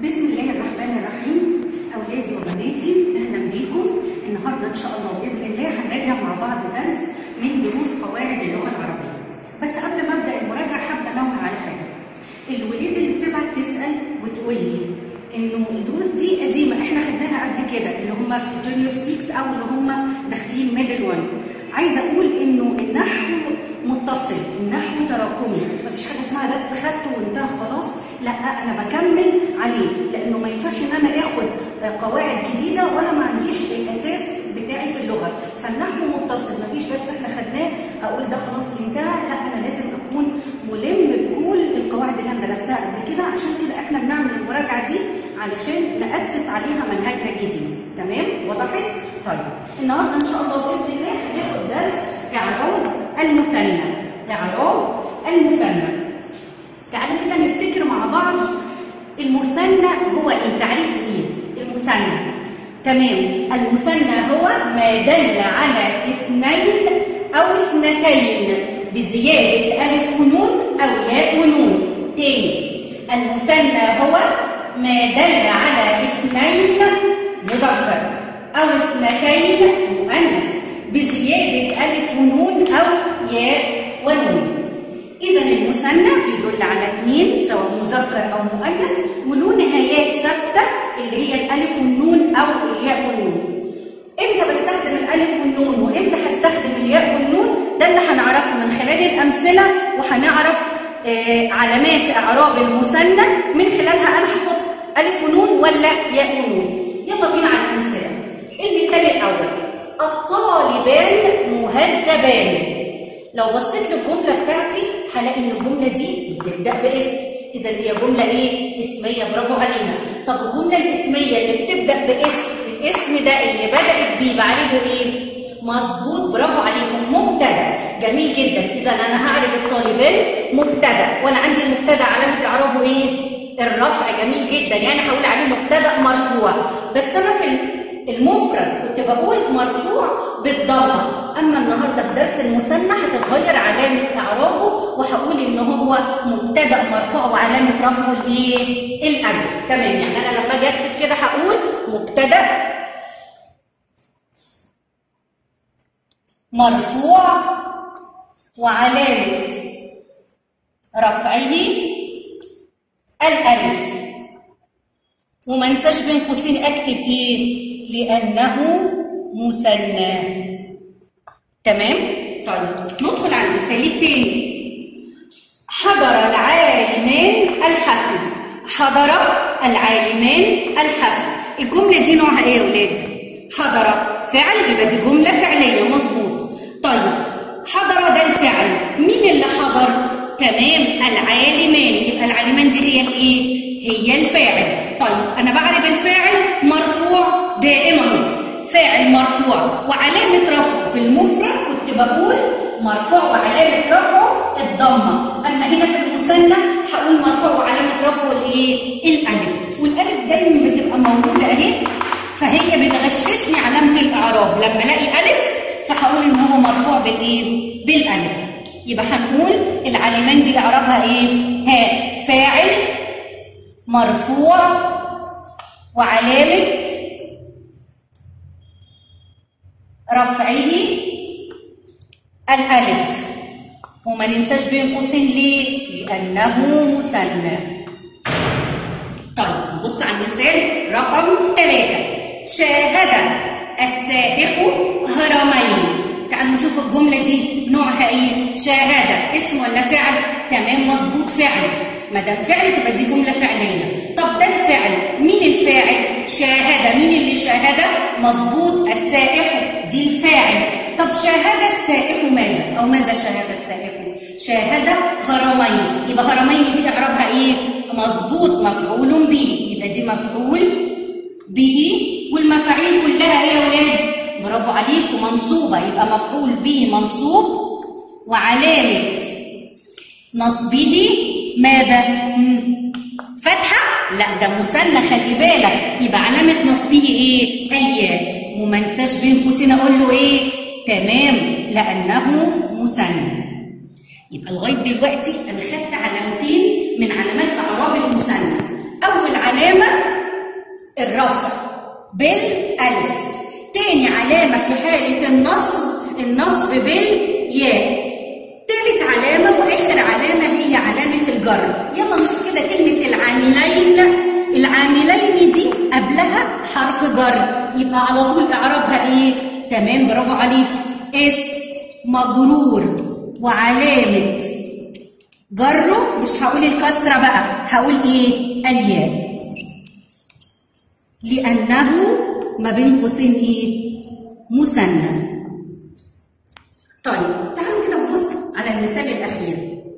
بسم الله الرحمن الرحيم اولادي وبناتي اهلا بيكم النهارده ان شاء الله باذن الله هنراجع مع بعض درس من دروس قواعد اللغه العربيه بس قبل ما ابدا المراجعه حابه انوه على حاجه الولاد اللي بتبعت تسال وتقول لي انه الدروس دي قديمه احنا خدناها قبل كده اللي هم في جونيور 6 او اللي هم داخلين ميدل 1 عايزه اقول انه النحو متصل النحو تراكمي مفيش حاجه اسمها درس خدته وانتهى خلاص لا انا بكمل عليه لانه ما ينفعش ان انا اخد قواعد جديده وانا ما عنديش الاساس بتاعي في اللغه فالنحو متصل مفيش درس احنا خدناه اقول ده خلاص انتهى لا انا لازم اكون ملم بكل القواعد اللي انا درستها قبل كده عشان كده احنا بنعمل المراجعه دي علشان ناسس عليها منهجنا الجديد تمام وضحت طيب النهارده ان شاء الله باذن الله هناخد درس اعراب المثنى اعراب المثنى تعالوا كده نفتكر مع بعض المثنى هو ايه تعريف ايه المثنى تمام المثنى هو ما دل على اثنين او اثنتين بزياده الف ونون او ياء ونون تاني المثنى هو ما دل على اثنين مذكر او اثنتين مؤنث بزياده الف ونون او ياء ونون إذا المثنى بيدل على اثنين سواء مذكر أو مؤنث وله نهايات ثابتة اللي هي الألف والنون أو الياء والنون. إمتى بستخدم الألف والنون وإمتى هستخدم الياء والنون؟ ده اللي هنعرفه من خلال الأمثلة وهنعرف آه علامات إعراب المثنى من خلالها أنا هحط ألف ونون ولا ياء ونون. يلا بينا على الأمثلة. المثال الأول الطالبان مهذبان لو بصيت للجملة بتاعتي هلاقي إن الجملة دي بتبدأ باسم، إذا هي جملة إيه؟ اسمية برافو علينا، طب الجملة الاسمية اللي بتبدأ باسم، الاسم ده اللي بدأت بيه بعرفه إيه؟ مظبوط برافو عليكم مبتدأ، جميل جدا، إذا أنا هعرف الطالبان مبتدأ، وأنا عندي المبتدأ علامة إعرابه إيه؟ الرفع جميل جدا، يعني هقول عليه مبتدأ مرفوع، بس أنا في المفرد كنت بقول مرفوع بالضمه اما النهارده في درس المثنى هتتغير علامه اعرابه وهقول ان هو مبتدا مرفوع وعلامه رفعه الايه الالف تمام يعني انا لما اجي اكتب كده هقول مبتدا مرفوع وعلامه رفعه الالف وما انساش بين قوسين اكتب ايه لانه مثنى تمام طيب ندخل على المثال الثاني حضر العالمان الحفل حضر العالمان الحفل الجمله دي نوعها ايه يا ولاد حضر فعل يبقى دي جمله فعليه مظبوط طيب حضر ده الفعل مين اللي حضر تمام العالمان يبقى العالمان دي هي الايه هي الفاعل طيب انا بعرف الفاعل مرفوع دائما فاعل مرفوع وعلامه رفعه في المفرد كنت بقول مرفوع وعلامه رفعه الضمه اما هنا في المثنى هقول مرفوع وعلامه رفعه الايه الالف والالف دايما بتبقى موجوده اهي فهي بتغششني علامه الاعراب لما الاقي الف فهقول ان هو مرفوع بالايه بالالف يبقى هنقول العالمان دي اعرابها ايه ها فاعل مرفوع وعلامة رفعه الألف وما ننساش بين قوسين ليه؟ لأنه مثنى طيب نبص على المثال رقم ثلاثة شاهد السائح هرمين تعالوا نشوف الجملة دي نوعها ايه؟ شاهد اسم ولا فعل؟ تمام مظبوط فعل ما دام فعل تبقى دي جمله فعليه طب ده الفعل مين الفاعل شاهد مين اللي شاهد مظبوط السائح دي الفاعل طب شاهد السائح ماذا او ماذا شاهد السائح شاهد هرمين يبقى هرمين دي اعرابها ايه مظبوط مفعول به يبقى دي مفعول به والمفاعيل كلها ايه يا ولاد برافو عليكم منصوبه يبقى مفعول به منصوب وعلامه نصبه ماذا؟ فتحة؟ لا ده مثنى خلي بالك يبقى علامة نصبه ايه؟ الياء وما انساش بين قوسين اقول له ايه؟ تمام لأنه مثنى يبقى لغاية دلوقتي أنا خدت علامتين من علامات أعراب المثنى أول علامة بالالف تاني علامه في حاله النصب النصب بالياء تالت علامه واخر علامه هي علامه الجر يلا نشوف كده كلمه العاملين العاملين دي قبلها حرف جر يبقى على طول اعرابها ايه تمام برافو عليك اسم مجرور وعلامه جره مش هقول الكسره بقى هقول ايه الياء لانه ما بين قوسين ايه مثنى طيب تعالوا كده نبص على المثال الاخير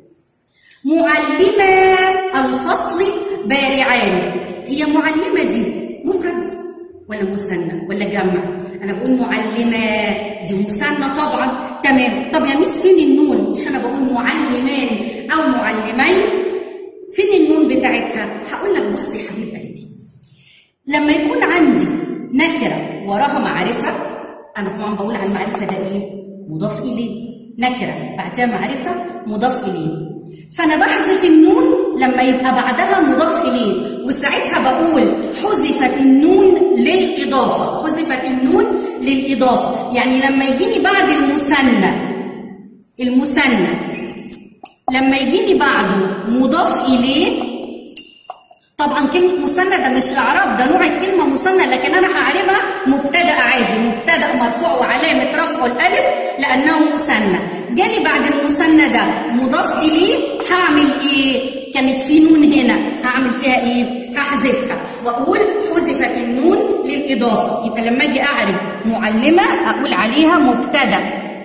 معلمة الفصل بارعان هي معلمة دي مفرد ولا مثنى ولا جمع انا بقول معلمة دي مثنى طبعا تمام طب يا ميس فين النون مش انا بقول معلمان او معلمين فين النون بتاعتها هقول لك بص يا حبيب قلبي لما يكون عندي نكره وراها معرفه انا طبعا بقول على المعرفه ده ايه مضاف اليه نكره بعدها معرفه مضاف اليه فانا بحذف النون لما يبقى بعدها مضاف اليه وساعتها بقول حذفت النون للاضافه حذفت النون للاضافه يعني لما يجيني بعد المثنى المثنى لما يجيني بعده مضاف اليه طبعا كلمة مثنى ده مش إعراب ده نوع الكلمة مثنى لكن أنا هعربها مبتدأ عادي مبتدأ مرفوع وعلامة رفعه الألف لأنه مثنى جالي بعد المثنى ده مضاف إليه هعمل إيه؟ كانت في نون هنا هعمل فيها إيه؟ هحذفها وأقول حذفت النون للإضافة يبقى لما أجي أعرب معلمة أقول عليها مبتدأ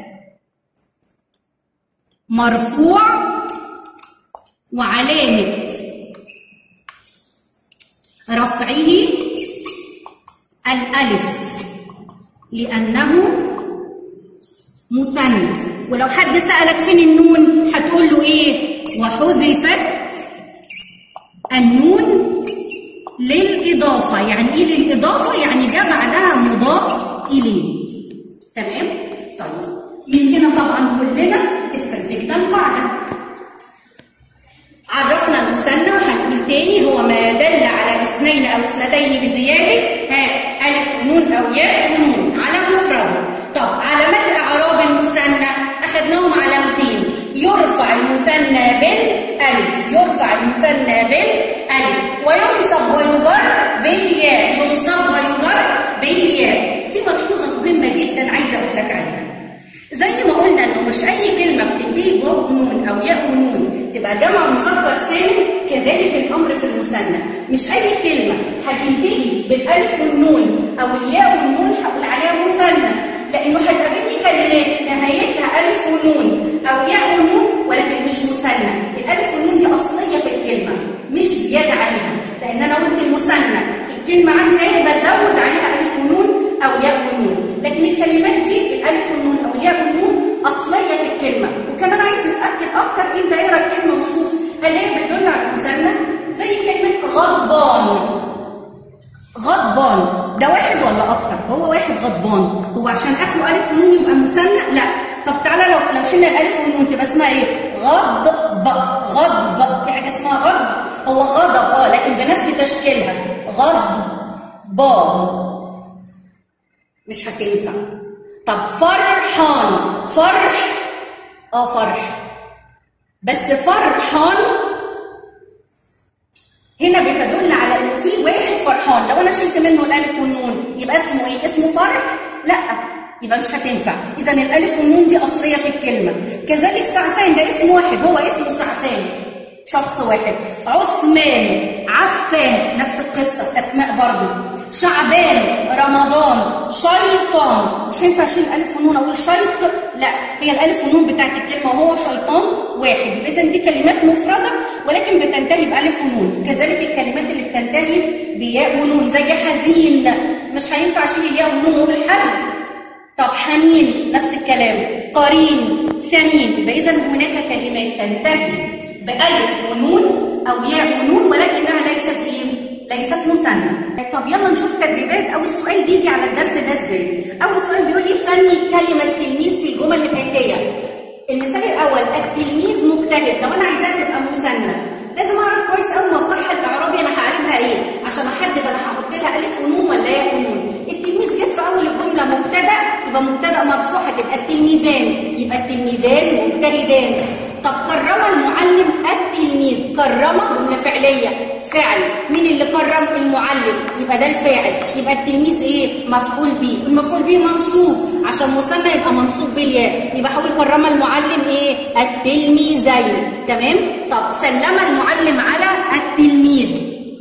مرفوع وعلامة رفعه الألف لأنه مثنى ولو حد سألك فين النون هتقول له إيه وحذفت النون للإضافة يعني إيه للإضافة يعني جاء بعدها مضاف إليه تمام طيب من هنا طبعا كلنا استنتجنا القاعدة عرفنا المثنى وهنقول تاني هو ما دل على اثنين او اثنتين بزياده ها الف ونون او ياء ونون على مفرده طب علامات اعراب المثنى اخذناهم علامتين يرفع المثنى بالالف يرفع المثنى بالالف وينصب ويجر بالياء ينصب ويجر بالياء في ملحوظه مهمه جدا عايزه اقول لك عليها زي ما قلنا انه مش اي كلمه بتنتهي بواو ونون او ياء ونون تبقى جمع مذكر سالم كذلك الامر في المثنى مش اي كلمه هتنتهي بالالف والنون او الياء والنون هقول عليها مثنى لانه هتقابلني كلمات نهايتها الف ونون او ياء ونون ولكن مش مثنى الالف والنون دي اصليه في الكلمه مش زياده عليها لان انا قلت المثنى الكلمه عندي اهي بزود عليها الف ونون او ياء ونون لكن الكلمات دي الالف والنون او الياء والنون اصليه في الكلمه وكمان عايز نتاكد اكتر انت اقرا الكلمه وشوف هل هي بتدل على المثنى زي كلمه غضبان غضبان ده واحد ولا اكتر هو واحد غضبان هو عشان اخره الف ونون يبقى مثنى لا طب تعالى لو لو شلنا الالف والنون تبقى اسمها ايه غضب غضب في حاجه اسمها غضب هو غضب اه لكن بنفس تشكيلها غضبان مش هتنفع طب فرحان فرح اه فرح بس فرحان هنا بتدل على انه في واحد فرحان لو انا شلت منه الالف والنون يبقى اسمه ايه اسمه فرح لا يبقى مش هتنفع اذا الالف والنون دي اصليه في الكلمه كذلك سعفان ده اسم واحد هو اسمه سعفان شخص واحد عثمان عفان نفس القصه اسماء برضه شعبان رمضان شيطان مش هينفع اشيل الالف والنون اقول شيط لا هي الالف والنون بتاعت الكلمه وهو شيطان واحد يبقى اذا دي كلمات مفرده ولكن بتنتهي بالف ونون كذلك الكلمات اللي بتنتهي بياء ونون زي حزين مش هينفع اشيل الياء والنون واقول حزن طب حنين نفس الكلام قرين ثمين يبقى اذا هناك كلمات تنتهي بالف ونون او ياء ونون ولكنها ليست ايه ليست مثنى طب يلا نشوف تدريبات اول سؤال بيجي على الدرس ده ازاي اول سؤال بيقول لي ثني كلمه تلميذ في الجمل الاتيه المثال الاول التلميذ مجتهد لو انا عايزاها تبقى مثنى لازم اعرف كويس قوي موقعها الاعرابي انا هعربها ايه عشان احدد انا هحط لها الف ونون ولا ياء ونون مجتهدان طب كرم المعلم التلميذ كرم جمله فعليه فعل مين اللي كرم المعلم يبقى ده الفاعل يبقى التلميذ ايه مفعول به المفعول به منصوب عشان مثنى يبقى منصوب بالياء يبقى هقول كرم المعلم ايه التلميذين تمام طب سلم المعلم على التلميذ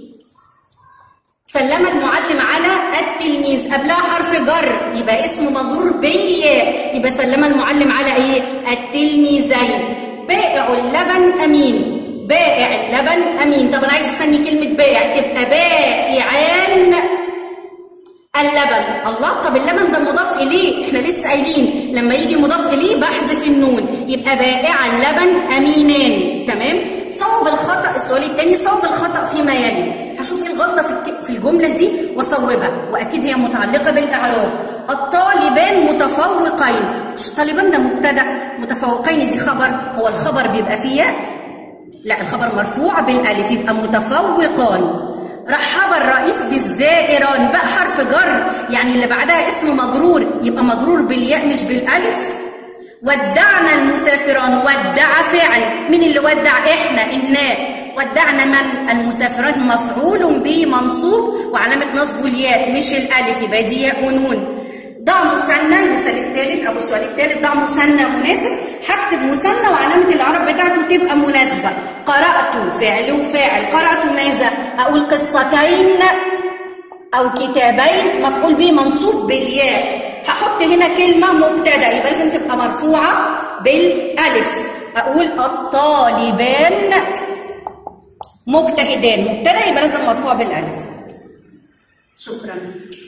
سلم المعلم على التلميذ قبلها حرف جر يبقى اسم مجرور بالياء يبقى سلم المعلم على ايه التلميذين بائع اللبن امين بائع اللبن امين طب انا عايزه اسمي كلمه بائع تبقى بائعان اللبن الله طب اللبن ده مضاف اليه احنا لسه قايلين لما يجي مضاف اليه بحذف النون يبقى بائع اللبن امينان تمام صوب الخطا السؤال الثاني صوب الخطا فيما يلي هشوف ايه الغلطه في الك- في الجمله دي واصوبها واكيد هي متعلقه بالاعراب الطالبان متفوقين مش طالبان ده مبتدا متفوقين دي خبر هو الخبر بيبقى فيه ياء؟ لا الخبر مرفوع بالالف يبقى متفوقان رحب الرئيس بالزائران بقى حرف جر يعني اللي بعدها اسم مجرور يبقى مجرور بالياء مش بالالف ودعنا المسافران ودع فعل مين اللي ودع احنا الناء ودعنا من المسافران مفعول به منصوب وعلامه نصبه الياء مش الالف يبقى دي ياء ونون ضع مثنى المثال الثالث او السؤال الثالث ضع مثنى مناسب هكتب مثنى وعلامه الاعراب بتاعته تبقى مناسبه قرات فعل وفاعل قرات ماذا اقول قصتين او كتابين مفعول به منصوب بالياء هحط هنا كلمه مبتدا يبقى لازم تبقى مرفوعه بالالف اقول الطالبان مجتهدان مبتدا يبقى لازم مرفوع بالالف شكرا